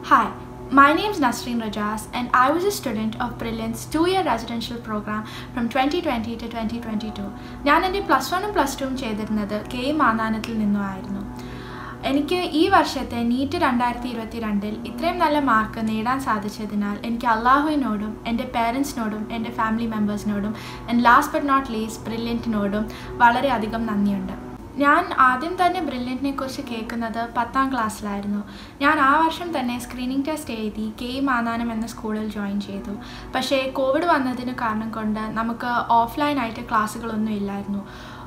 Hi, my name is Nasreen Rajas and I was a student of Brilliant's two-year residential program from 2020 to 2022. ഞാൻ എൻ്റെ plus വണ്ണും plus ടുവും ചെയ്തിരുന്നത് K മാനാനത്തിൽ നിന്നുമായിരുന്നു എനിക്ക് ഈ വർഷത്തെ നീറ്റ് രണ്ടായിരത്തി ഇരുപത്തി രണ്ടിൽ ഇത്രയും നല്ല മാർക്ക് നേടാൻ സാധിച്ചതിനാൽ എനിക്ക് അള്ളാഹുവിനോടും എൻ്റെ പേരൻസിനോടും എൻ്റെ ഫാമിലി മെമ്പേഴ്സിനോടും and last but not least ബ്രില്യൻറ്റിനോടും വളരെയധികം നന്ദിയുണ്ട് ഞാൻ ആദ്യം തന്നെ ബ്രില്യൻറ്റിനെ കുറിച്ച് കേൾക്കുന്നത് പത്താം ക്ലാസ്സിലായിരുന്നു ഞാൻ ആ വർഷം തന്നെ സ്ക്രീനിങ് ടെസ്റ്റ് എഴുതി കെ മാനാനം എന്ന സ്കൂളിൽ ജോയിൻ ചെയ്തു പക്ഷേ കോവിഡ് വന്നതിന് കാരണം കൊണ്ട് നമുക്ക് ഓഫ്ലൈനായിട്ട് ക്ലാസ്സുകളൊന്നും ഇല്ലായിരുന്നു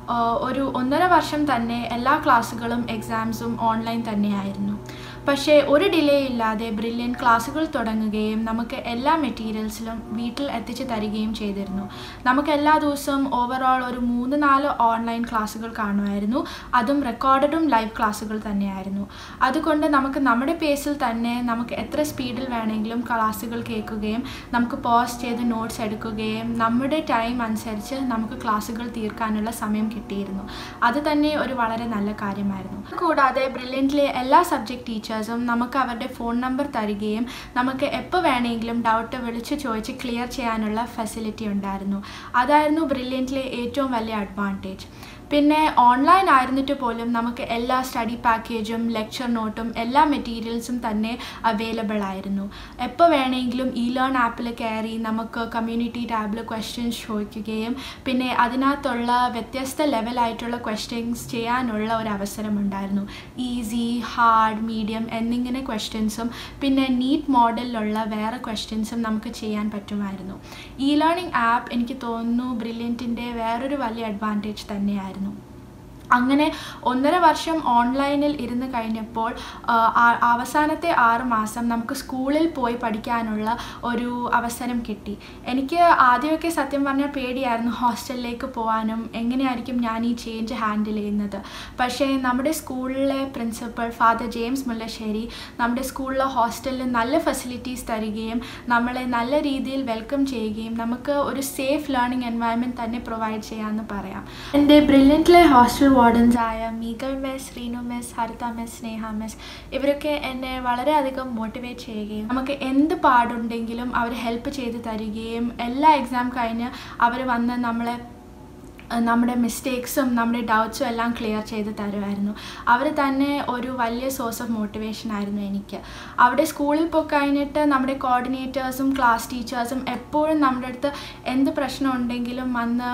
ഒരു ഒന്നര വർഷം തന്നെ എല്ലാ ക്ലാസ്സുകളും എക്സാംസും ഓൺലൈൻ തന്നെയായിരുന്നു പക്ഷേ ഒരു ഡിലേ ഇല്ലാതെ ബ്രില്യൻ ക്ലാസ്സുകൾ തുടങ്ങുകയും നമുക്ക് എല്ലാ മെറ്റീരിയൽസിലും വീട്ടിൽ എത്തിച്ചു തരികയും ചെയ്തിരുന്നു നമുക്ക് എല്ലാ ദിവസവും ഓവറോൾ ഒരു മൂന്ന് നാല് ഓൺലൈൻ ക്ലാസ്സുകൾ കാണുമായിരുന്നു അതും റെക്കോർഡഡും ലൈവ് ക്ലാസ്സുകൾ തന്നെയായിരുന്നു അതുകൊണ്ട് നമുക്ക് നമ്മുടെ പേസിൽ തന്നെ നമുക്ക് എത്ര സ്പീഡിൽ വേണമെങ്കിലും ക്ലാസ്സുകൾ കേൾക്കുകയും നമുക്ക് പോസ് ചെയ്ത് നോട്ട്സ് എടുക്കുകയും നമ്മുടെ ടൈം അനുസരിച്ച് നമുക്ക് ക്ലാസ്സുകൾ തീർക്കാനുള്ള സമയം കിട്ടിയിരുന്നു അത് തന്നെ ഒരു വളരെ നല്ല കാര്യമായിരുന്നു കൂടാതെ ബ്രില്യൻറ്റിലെ എല്ലാ സബ്ജക്ട് ടീച്ചേഴ്സും നമുക്ക് അവരുടെ ഫോൺ നമ്പർ തരികയും നമുക്ക് എപ്പോൾ വേണമെങ്കിലും ഡൗട്ട് വിളിച്ച് ചോദിച്ച് ക്ലിയർ ചെയ്യാനുള്ള ഫെസിലിറ്റി ഉണ്ടായിരുന്നു അതായിരുന്നു ബ്രില്യൻറ്റിലെ ഏറ്റവും വലിയ അഡ്വാൻറ്റേജ് പിന്നെ ഓൺലൈൻ ആയിരുന്നിട്ട് പോലും നമുക്ക് എല്ലാ സ്റ്റഡി പാക്കേജും ലെക്ചർ നോട്ടും എല്ലാ മെറ്റീരിയൽസും തന്നെ അവൈലബിൾ ആയിരുന്നു എപ്പോൾ വേണമെങ്കിലും ഇ ലേൺ ആപ്പിൽ കയറി നമുക്ക് കമ്മ്യൂണിറ്റി ടാബിൽ ക്വസ്റ്റ്യൻസ് ചോദിക്കുകയും പിന്നെ അതിനകത്തുള്ള വ്യത്യസ്ത ലെവലായിട്ടുള്ള ക്വസ്റ്റ്യൻസ് ചെയ്യാനുള്ള ഒരു അവസരമുണ്ടായിരുന്നു ഈസി ഹാർഡ് മീഡിയം എന്നിങ്ങനെ ക്വസ്റ്റ്യൻസും പിന്നെ നീറ്റ് മോഡലിലുള്ള വേറെ ക്വസ്റ്റ്യൻസും നമുക്ക് ചെയ്യാൻ പറ്റുമായിരുന്നു ഇ ലേണിംഗ് ആപ്പ് എനിക്ക് തോന്നുന്നു ബ്രില്യൻറ്റിൻ്റെ വേറൊരു വലിയ അഡ്വാൻറ്റേജ് തന്നെയായിരുന്നു അങ്ങനെ ഒന്നര വർഷം ഓൺലൈനിൽ ഇരുന്ന് കഴിഞ്ഞപ്പോൾ അവസാനത്തെ ആറ് മാസം നമുക്ക് സ്കൂളിൽ പോയി പഠിക്കാനുള്ള ഒരു അവസരം കിട്ടി എനിക്ക് ആദ്യമൊക്കെ സത്യം പറഞ്ഞാൽ പേടിയായിരുന്നു ഹോസ്റ്റലിലേക്ക് പോകാനും എങ്ങനെയായിരിക്കും ഞാൻ ഈ ചേഞ്ച് ഹാൻഡിൽ ചെയ്യുന്നത് പക്ഷേ നമ്മുടെ സ്കൂളിലെ പ്രിൻസിപ്പൽ ഫാദർ ജെയിംസ് മുല്ലശ്ശേരി നമ്മുടെ സ്കൂളിലെ ഹോസ്റ്റലിൽ നല്ല ഫെസിലിറ്റീസ് തരികയും നമ്മളെ നല്ല രീതിയിൽ വെൽക്കം ചെയ്യുകയും നമുക്ക് ഒരു സേഫ് ലേണിംഗ് എൻവയൺമെൻറ്റ് തന്നെ പ്രൊവൈഡ് ചെയ്യാമെന്ന് പറയാം എൻ്റെ ബ്രില്യൻറ്റിലെ ഹോസ്റ്റൽ വാർഡൻസ് ആയ Meegal miss Reenu miss Haritha miss Sneha miss ഇവരൊക്കെ എന്നെ വളരെയധികം മോട്ടിവേറ്റ് ചെയ്യുകയും നമുക്ക് എന്ത് പാടുണ്ടെങ്കിലും അവർ ഹെൽപ്പ് ചെയ്ത് തരികയും എല്ലാ എക്സാം കഴിഞ്ഞ് അവർ വന്ന് നമ്മളെ നമ്മുടെ മിസ്റ്റേക്സും നമ്മുടെ ഡൗട്ട്സും എല്ലാം ക്ലിയർ ചെയ്ത് തരുമായിരുന്നു അവർ തന്നെ ഒരു വലിയ സോഴ്സ് ഓഫ് മോട്ടിവേഷൻ ആയിരുന്നു എനിക്ക് അവിടെ സ്കൂളിൽ പോയി കഴിഞ്ഞിട്ട് നമ്മുടെ കോർഡിനേറ്റേഴ്സും ക്ലാസ് ടീച്ചേഴ്സും എപ്പോഴും നമ്മുടെ അടുത്ത് എന്ത് പ്രശ്നം ഉണ്ടെങ്കിലും വന്ന്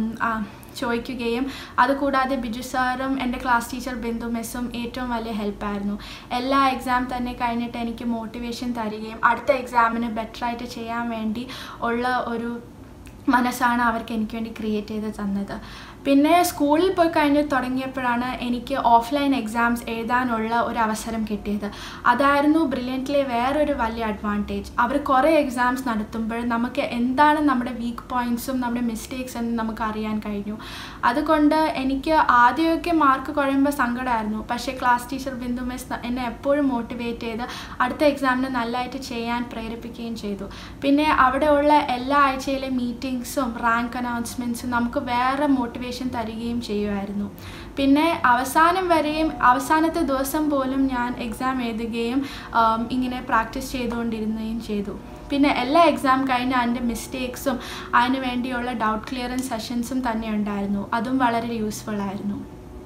ചോദിക്കുകയും അതുകൂടാതെ ബിജു സാറും എൻ്റെ ക്ലാസ് ടീച്ചർ ബിന്ദു മിസ്സും ഏറ്റവും വലിയ ഹെൽപ്പായിരുന്നു എല്ലാ എക്സാം തന്നെ കഴിഞ്ഞിട്ട് എനിക്ക് മോട്ടിവേഷൻ തരികയും അടുത്ത എക്സാമിന് ബെറ്ററായിട്ട് ചെയ്യാൻ വേണ്ടി ഉള്ള ഒരു മനസ്സാണ് അവർക്ക് എനിക്ക് വേണ്ടി ക്രിയേറ്റ് ചെയ്ത് തന്നത് പിന്നെ സ്കൂളിൽ പോയി കഴിഞ്ഞ് തുടങ്ങിയപ്പോഴാണ് എനിക്ക് ഓഫ്ലൈൻ എക്സാംസ് എഴുതാനുള്ള ഒരു അവസരം കിട്ടിയത് അതായിരുന്നു ബ്രില്യൻറ്റിലെ വേറൊരു വലിയ അഡ്വാൻറ്റേജ് അവർ കുറേ എക്സാംസ് നടത്തുമ്പോൾ നമുക്ക് എന്താണ് നമ്മുടെ വീക്ക് പോയിൻറ്റ്സും നമ്മുടെ മിസ്റ്റേക്സ് എന്ന് നമുക്ക് അറിയാൻ കഴിഞ്ഞു അതുകൊണ്ട് എനിക്ക് ആദ്യമൊക്കെ മാർക്ക് കുറയുമ്പോൾ സങ്കടമായിരുന്നു പക്ഷേ ക്ലാസ് ടീച്ചർ ബിന്ദു മിസ് എന്നെ എപ്പോഴും മോട്ടിവേറ്റ് ചെയ്ത് അടുത്ത എക്സാമിന് നല്ലതായിട്ട് ചെയ്യാൻ പ്രേരിപ്പിക്കുകയും ചെയ്തു പിന്നെ അവിടെയുള്ള എല്ലാ ആഴ്ചയിലെ മീറ്റിംഗ്സും റാങ്ക് അനൗൺസ്മെൻറ്റ്സും നമുക്ക് വേറെ മോട്ടിവേഷൻ മോട്ടിവേഷൻ തരികയും ചെയ്യുമായിരുന്നു പിന്നെ അവസാനം വരെയും അവസാനത്തെ ദിവസം പോലും ഞാൻ എക്സാം എഴുതുകയും ഇങ്ങനെ പ്രാക്ടീസ് ചെയ്തുകൊണ്ടിരുന്നുകയും ചെയ്തു പിന്നെ എല്ലാ എക്സാം കഴിഞ്ഞ് അതിൻ്റെ മിസ്റ്റേക്സും അതിന് വേണ്ടിയുള്ള ഡൗട്ട് ക്ലിയറൻസ് സെഷൻസും തന്നെ ഉണ്ടായിരുന്നു അതും വളരെ യൂസ്ഫുൾ ആയിരുന്നു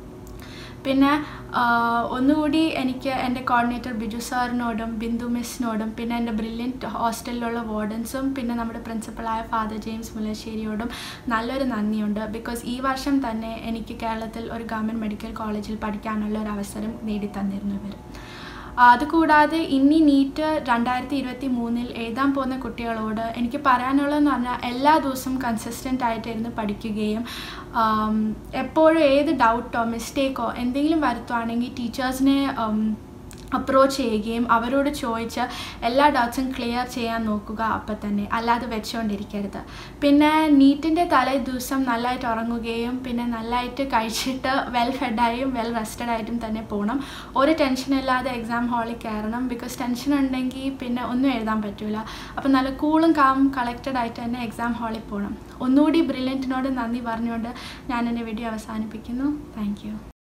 പിന്നെ ഒന്നുകൂടി എനിക്ക് എൻ്റെ കോർഡിനേറ്റർ ബിജു സാറിനോടും ബിന്ദു മിസ്സിനോടും പിന്നെ എൻ്റെ ബ്രില്യൻറ്റ് ഹോസ്റ്റലിലുള്ള വാർഡൻസും പിന്നെ നമ്മുടെ പ്രിൻസിപ്പളായ ഫാദർ ജെയിംസ് മുല്ലശ്ശേരിയോടും നല്ലൊരു നന്ദിയുണ്ട് ബിക്കോസ് ഈ വർഷം തന്നെ എനിക്ക് കേരളത്തിൽ ഒരു ഗവൺമെൻറ് മെഡിക്കൽ കോളേജിൽ പഠിക്കാനുള്ള ഒരു അവസരം നേടിത്തന്നിരുന്നു ഇവർ അതുകൂടാതെ ഇനി നീറ്റ് രണ്ടായിരത്തി ഇരുപത്തി മൂന്നിൽ എഴുതാൻ പോകുന്ന കുട്ടികളോട് എനിക്ക് പറയാനുള്ളതെന്ന് പറഞ്ഞാൽ എല്ലാ ദിവസവും കൺസിസ്റ്റൻ്റ് ആയിട്ട് ഇരുന്ന് പഠിക്കുകയും എപ്പോഴും ഏത് ഡൗട്ടോ മിസ്റ്റേക്കോ എന്തെങ്കിലും വരുത്തുവാണെങ്കിൽ ടീച്ചേഴ്സിനെ അപ്രോച്ച് ചെയ്യുകയും അവരോട് ചോദിച്ച് എല്ലാ ഡൗട്ട്സും ക്ലിയർ ചെയ്യാൻ നോക്കുക അപ്പം തന്നെ അല്ലാതെ വെച്ചുകൊണ്ടിരിക്കരുത് പിന്നെ നീറ്റിൻ്റെ തലേ ദിവസം നല്ലതായിട്ട് ഉറങ്ങുകയും പിന്നെ നല്ലതായിട്ട് കഴിച്ചിട്ട് വെൽ ഫെഡായും വെൽ റെസ്റ്റഡ് ആയിട്ടും തന്നെ പോകണം ഒരു ടെൻഷൻ ഇല്ലാതെ എക്സാം ഹാളിൽ കയറണം ബിക്കോസ് ടെൻഷൻ ഉണ്ടെങ്കിൽ പിന്നെ ഒന്നും എഴുതാൻ പറ്റില്ല അപ്പം നല്ല കൂളും കാം കളക്റ്റഡ് ആയിട്ട് തന്നെ എക്സാം ഹാളിൽ പോകണം ഒന്നുകൂടി ബ്രില്യൻറ്റിനോട് നന്ദി പറഞ്ഞുകൊണ്ട് ഞാൻ എൻ്റെ വീഡിയോ അവസാനിപ്പിക്കുന്നു താങ്ക്